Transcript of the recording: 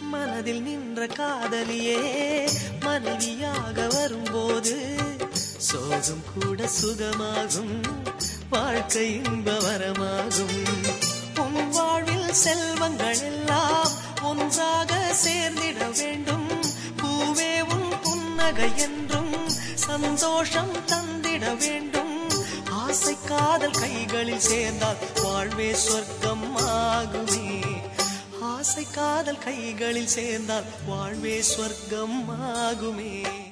மனதில் நின்ற காதலியே மனைவியாக வரும்போது சோகம் கூட சுகமாகும் வாழ்க்கை இன்ப வரமாகும் உன் வாழ்வில் செல்வங்கள் எல்லாம் ஒன்றாக சேர்ந்திட வேண்டும் பூவே உன் புன்னகை என்றும் சந்தோஷம் தந்திட வேண்டும் ஆசை காதல் கைகளில் சேர்ந்தால் வாழ்வே சொர்க்கம் ஆகுமே ஆசை காதல் கைகளில் சேர்ந்தால் வாழ்வே சொர்க்கம் ஆகுமே